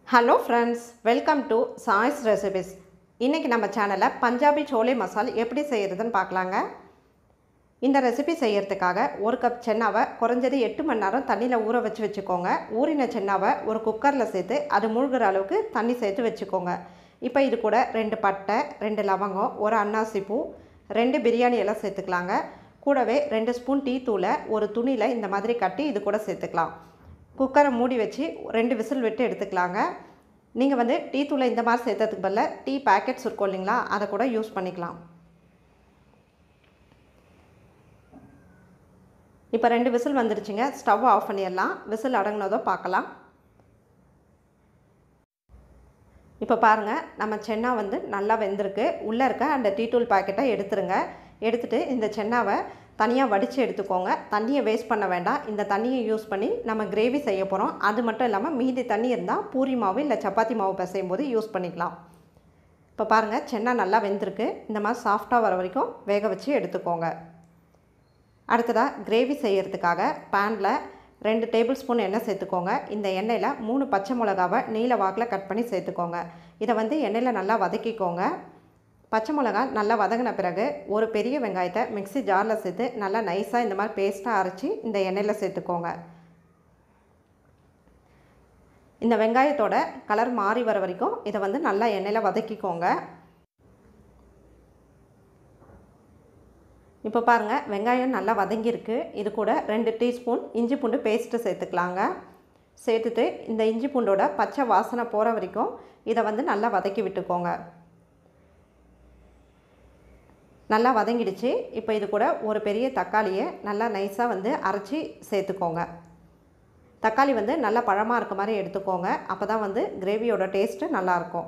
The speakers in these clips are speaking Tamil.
hello friends welcome to choice recipes இன்றைக்கி நம்ம சேனலில் பஞ்சாபி சோலை மசால் எப்படி செய்கிறதுன்னு பார்க்கலாங்க இந்த ரெசிபி செய்கிறதுக்காக ஒரு கப் சென்னாவை குறைஞ்சது எட்டு மணி நேரம் தண்ணியில் ஊற வச்சு வச்சுக்கோங்க ஊறின சென்னாவை ஒரு குக்கரில் சேர்த்து அது மூழ்கிற அளவுக்கு தண்ணி சேர்த்து வச்சுக்கோங்க இப்போ இது கூட ரெண்டு பட்டை ரெண்டு லவங்கம் ஒரு அன்னாசி பூ ரெண்டு பிரியாணி எல்லாம் சேர்த்துக்கலாங்க கூடவே ரெண்டு ஸ்பூன் டீ தூளை ஒரு துணியில் இந்த மாதிரி கட்டி இது கூட சேர்த்துக்கலாம் குக்கரை மூடி வச்சு ரெண்டு விசில் விட்டு எடுத்துக்கலாங்க நீங்கள் வந்து டீ தூளை இந்த மாதிரி சேர்த்ததுக்கு பதிலாக டீ பேக்கெட்ஸ் இருக்கும் இல்லைங்களா அதை கூட யூஸ் பண்ணிக்கலாம் இப்போ ரெண்டு விசில் வந்துடுச்சுங்க ஸ்டவ் ஆஃப் பண்ணிடலாம் விசில் அடங்கினதோ பார்க்கலாம் இப்போ பாருங்கள் நம்ம சென்னா வந்து நல்லா வெந்திருக்கு உள்ளே இருக்க அந்த டீ தூள் பாக்கெட்டை எடுத்துருங்க எடுத்துகிட்டு இந்த சென்னாவை தனியாக வடித்து எடுத்துக்கோங்க தண்ணியை வேஸ்ட் பண்ண வேண்டாம் இந்த தண்ணியை யூஸ் பண்ணி நம்ம கிரேவி செய்ய போகிறோம் அது மட்டும் இல்லாமல் மீதி தண்ணி இருந்தால் பூரி மாவு இல்லை சப்பாத்தி மாவு பிசையும் போது யூஸ் பண்ணிக்கலாம் இப்போ பாருங்கள் சென்னா நல்லா வெந்திருக்கு இந்த மாதிரி சாஃப்டாக வர வரைக்கும் வேக வச்சு எடுத்துக்கோங்க அடுத்ததாக கிரேவி செய்கிறதுக்காக பேனில் ரெண்டு டேபிள் ஸ்பூன் எண்ணெய் சேர்த்துக்கோங்க இந்த எண்ணெயில் மூணு பச்சை மிளகாவை நீல வாக்கில் கட் பண்ணி சேர்த்துக்கோங்க இதை வந்து எண்ணெயில் நல்லா வதக்கிக்கோங்க பச்சை மிளகா நல்லா வதங்கின பிறகு ஒரு பெரிய வெங்காயத்தை மிக்ஸி ஜாரில் சேர்த்து நல்லா நைஸாக இந்த மாதிரி பேஸ்ட்டாக அரைச்சி இந்த எண்ணெயில் சேர்த்துக்கோங்க இந்த வெங்காயத்தோட கலர் மாறி வர வரைக்கும் இதை வந்து நல்லா எண்ணெயில் வதக்கிக்கோங்க இப்போ பாருங்கள் வெங்காயம் நல்லா வதங்கியிருக்கு இது கூட ரெண்டு டீஸ்பூன் இஞ்சி பூண்டு பேஸ்ட்டு சேர்த்துக்கலாங்க சேர்த்துட்டு இந்த இஞ்சி பூண்டோட பச்சை வாசனை போகிற வரைக்கும் இதை வந்து நல்லா வதக்கி விட்டுக்கோங்க நல்லா வதங்கிடுச்சு இப்போ இது கூட ஒரு பெரிய தக்காளியை நல்லா நைஸாக வந்து அரைச்சி சேர்த்துக்கோங்க தக்காளி வந்து நல்லா பழமாக இருக்க மாதிரி எடுத்துக்கோங்க அப்போ தான் வந்து கிரேவியோட டேஸ்ட்டு நல்லாயிருக்கும்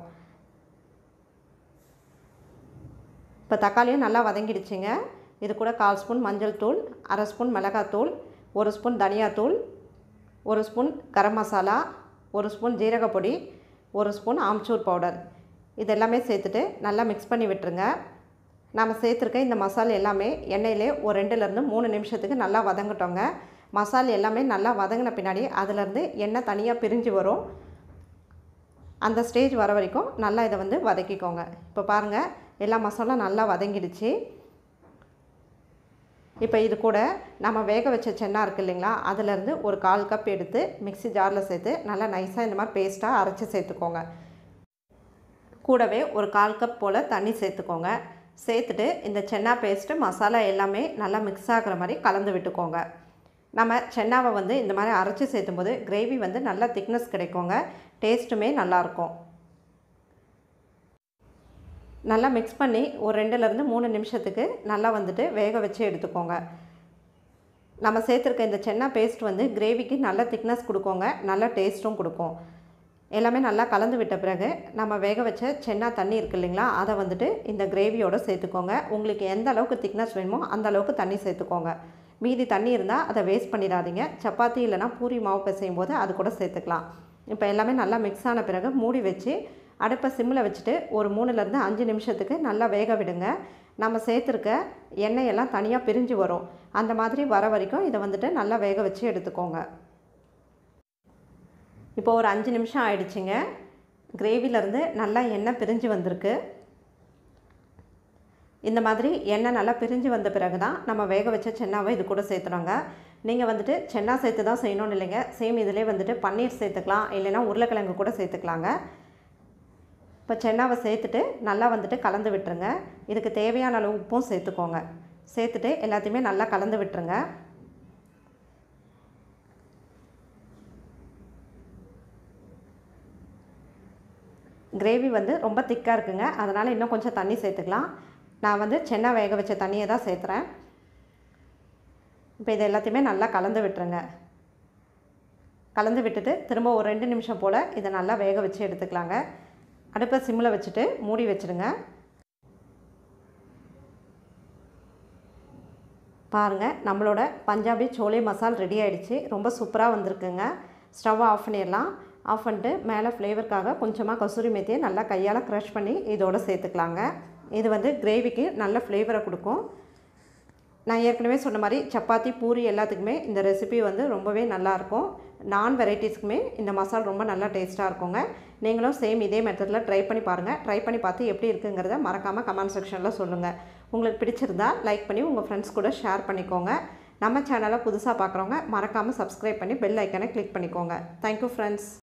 இப்போ தக்காளியும் நல்லா வதங்கிடுச்சுங்க இது கூட கால் ஸ்பூன் மஞ்சள் தூள் அரை ஸ்பூன் மிளகாத்தூள் ஒரு ஸ்பூன் தனியாத்தூள் ஒரு ஸ்பூன் கரம் மசாலா ஒரு ஸ்பூன் ஜீரகப்பொடி ஒரு ஸ்பூன் ஆம்ச்சூர் பவுடர் இது எல்லாமே சேர்த்துட்டு நல்லா மிக்ஸ் பண்ணி விட்டுருங்க நம்ம சேர்த்துருக்க இந்த மசாலா எல்லாமே எண்ணெயிலே ஒரு ரெண்டுலேருந்து மூணு நிமிஷத்துக்கு நல்லா வதங்கட்டோங்க மசாலா எல்லாமே நல்லா வதங்கின பின்னாடி அதிலேருந்து எண்ணெய் தனியாக பிரிஞ்சு வரும் அந்த ஸ்டேஜ் வர வரைக்கும் நல்லா இதை வந்து வதக்கிக்கோங்க இப்போ பாருங்கள் எல்லா மசாலா நல்லா வதங்கிடுச்சு இப்போ இது கூட நம்ம வேக வச்ச சென்னா இருக்குது இல்லைங்களா அதிலேருந்து ஒரு கால் கப் எடுத்து மிக்ஸி ஜாரில் சேர்த்து நல்லா நைஸாக இந்த மாதிரி பேஸ்ட்டாக அரைச்சி சேர்த்துக்கோங்க கூடவே ஒரு கால் கப் போல் தண்ணி சேர்த்துக்கோங்க சேர்த்துட்டு இந்த சென்னா பேஸ்ட்டு மசாலா எல்லாமே நல்லா மிக்ஸ் ஆகிற மாதிரி கலந்து விட்டுக்கோங்க நம்ம சென்னாவை வந்து இந்த மாதிரி அரைச்சி சேர்த்தும் போது கிரேவி வந்து நல்லா திக்னஸ் கிடைக்குங்க டேஸ்ட்டுமே நல்லாயிருக்கும் நல்லா மிக்ஸ் பண்ணி ஒரு ரெண்டுலேருந்து மூணு நிமிஷத்துக்கு நல்லா வந்துட்டு வேக வச்சு எடுத்துக்கோங்க நம்ம சேர்த்துருக்க இந்த சென்னா பேஸ்ட் வந்து கிரேவிக்கு நல்ல திக்னஸ் கொடுக்கோங்க நல்ல டேஸ்ட்டும் கொடுக்கும் எல்லாமே நல்லா கலந்து விட்ட பிறகு நம்ம வேக வச்ச சென்னா தண்ணி இருக்குது இல்லைங்களா அதை வந்துட்டு இந்த கிரேவியோடு சேர்த்துக்கோங்க உங்களுக்கு எந்த அளவுக்கு திக்னஸ் வேணுமோ அந்த அளவுக்கு தண்ணி சேர்த்துக்கோங்க மீதி தண்ணி இருந்தால் அதை வேஸ்ட் பண்ணிடாதீங்க சப்பாத்தி இல்லைனா பூரி மாவு பிசையும் போது அது கூட சேர்த்துக்கலாம் இப்போ எல்லாமே நல்லா மிக்ஸ் ஆன பிறகு மூடி வச்சு அடுப்பை சிம்மில் வச்சுட்டு ஒரு மூணுலேருந்து அஞ்சு நிமிஷத்துக்கு நல்லா வேக விடுங்க நம்ம சேர்த்துருக்க எண்ணெயெல்லாம் தனியாக பிரிஞ்சு வரும் அந்த மாதிரி வர வரைக்கும் இதை வந்துட்டு நல்லா வேக வச்சு எடுத்துக்கோங்க இப்போ ஒரு அஞ்சு நிமிஷம் ஆயிடுச்சுங்க கிரேவிலேருந்து நல்லா எண்ணெய் பிரிஞ்சு வந்திருக்கு இந்த மாதிரி எண்ணெய் நல்லா பிரிஞ்சு வந்த பிறகு தான் நம்ம வேக வச்ச சென்னாவை இது கூட சேர்த்துறோங்க நீங்கள் வந்துட்டு சென்னா சேர்த்து தான் செய்யணும்னு இல்லைங்க சேம் இதிலே வந்துட்டு பன்னீர் சேர்த்துக்கலாம் இல்லைன்னா உருளைக்கிழங்கு கூட சேர்த்துக்கலாங்க இப்போ சென்னாவை சேர்த்துட்டு நல்லா வந்துட்டு கலந்து விட்டுருங்க இதுக்கு தேவையான அளவு உப்பும் சேர்த்துக்கோங்க சேர்த்துட்டு எல்லாத்தையுமே நல்லா கலந்து விட்டுருங்க கிரேவி வந்து ரொம்ப திக்காக இருக்குங்க அதனால் இன்னும் கொஞ்சம் தண்ணி சேர்த்துக்கலாம் நான் வந்து சென்னா வேக வச்ச தண்ணியை தான் சேர்த்துறேன் இப்போ இது எல்லாத்தையுமே நல்லா கலந்து விட்டுருங்க கலந்து விட்டுட்டு திரும்ப ஒரு ரெண்டு நிமிஷம் போல் இதை நல்லா வேக வச்சு எடுத்துக்கலாங்க அடுப்பை சிம்மில் வச்சுட்டு மூடி வச்சுருங்க பாருங்கள் நம்மளோட பஞ்சாபி சோலை மசால் ரெடி ஆகிடுச்சு ரொம்ப சூப்பராக வந்திருக்குங்க ஸ்டவ் ஆஃப் பண்ணிடலாம் ஆஃப் பண்ணிட்டு மேலே ஃப்ளேவருக்காக கொஞ்சமாக கசூரி மேத்தியை நல்லா கையால் க்ரஷ் பண்ணி இதோடு சேர்த்துக்கலாங்க இது வந்து கிரேவிக்கு நல்ல ஃப்ளேவரை கொடுக்கும் நான் ஏற்கனவே சொன்ன மாதிரி சப்பாத்தி பூரி எல்லாத்துக்குமே இந்த ரெசிபி வந்து ரொம்பவே நல்லாயிருக்கும் நான் வெரைட்டிஸ்க்குமே இந்த மசால் ரொம்ப நல்லா டேஸ்ட்டாக இருக்குங்க நீங்களும் சேம் இதே மெத்தடில் ட்ரை பண்ணி பாருங்கள் ட்ரை பண்ணி பார்த்து எப்படி இருக்குங்கிறத மறக்காமல் கமெண்ட் செக்ஷனில் சொல்லுங்கள் உங்களுக்கு பிடிச்சிருந்தா லைக் பண்ணி உங்கள் ஃப்ரெண்ட்ஸ் கூட ஷேர் பண்ணிக்கோங்க நம்ம சேனலை புதுசாக பார்க்குறவங்க மறக்காமல் சப்ஸ்கிரைப் பண்ணி பெல் ஐக்கனை கிளிக் பண்ணிக்கோங்க தேங்க்யூ ஃப்ரெண்ட்ஸ்